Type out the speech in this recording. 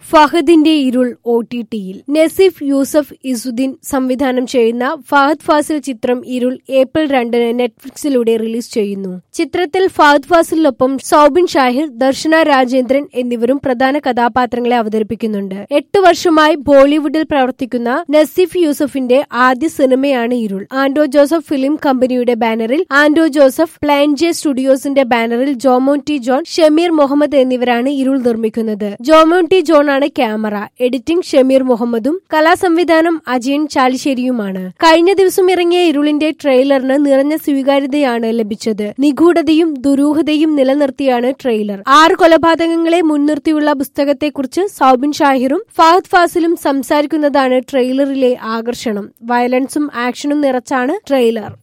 ഫഹദിന്റെ ഇരുൾ O T ടിയിൽ നസീഫ് യൂസഫ് ഇസുദ്ദീൻ സംവിധാനം ചെയ്യുന്ന ഫഹദ് ഫാസിൽ ചിത്രം ഇരുൾ ഏപ്രിൽ രണ്ടിന് നെറ്റ്ഫ്ലിക്സിലൂടെ റിലീസ് ചെയ്യുന്നു ചിത്രത്തിൽ ഫഹദ് ഫാസിലിനൊപ്പം സൗബിൻ ഷാഹിർ ദർശന രാജേന്ദ്രൻ എന്നിവരും പ്രധാന കഥാപാത്രങ്ങളെ അവതരിപ്പിക്കുന്നുണ്ട് എട്ട് വർഷമായി ബോളിവുഡിൽ പ്രവർത്തിക്കുന്ന നസീഫ് യൂസഫിന്റെ ആദ്യ സിനിമയാണ് ഇരുൾ ആൻഡോ ജോസഫ് ഫിലിം കമ്പനിയുടെ ബാനറിൽ ആൻഡോ ജോസഫ് പ്ലാൻജെ സ്റ്റുഡിയോസിന്റെ ബാനറിൽ ജോമോൻ ടി ജോൺ ഷമീർ മുഹമ്മദ് എന്നിവരാണ് ഇരുൾ നിർമ്മിക്കുന്നത് ജോമോൻ ടി ജോൺ ആണ് ക്യാമറ എഡിറ്റിംഗ് ഷമീർ മുഹമ്മദും കലാസംവിധാനം അജയൻ ചാലിശ്ശേരിയുമാണ് കഴിഞ്ഞ ദിവസം ഇറങ്ങിയ ഇരുളിന്റെ ട്രെയിലറിന് നിറഞ്ഞ സ്വീകാര്യതയാണ് ലഭിച്ചത് നിഗൂഢതയും ദുരൂഹതയും നിലനിർത്തിയാണ് ട്രെയിലർ ആറ് കൊലപാതകങ്ങളെ മുൻനിർത്തിയുള്ള പുസ്തകത്തെക്കുറിച്ച് സൗബിൻ ഷാഹിറും ഫഹദ് ഫാസിലും സംസാരിക്കുന്നതാണ് ട്രെയിലറിലെ ആകർഷണം വയലൻസും ആക്ഷനും നിറച്ചാണ് ട്രെയിലർ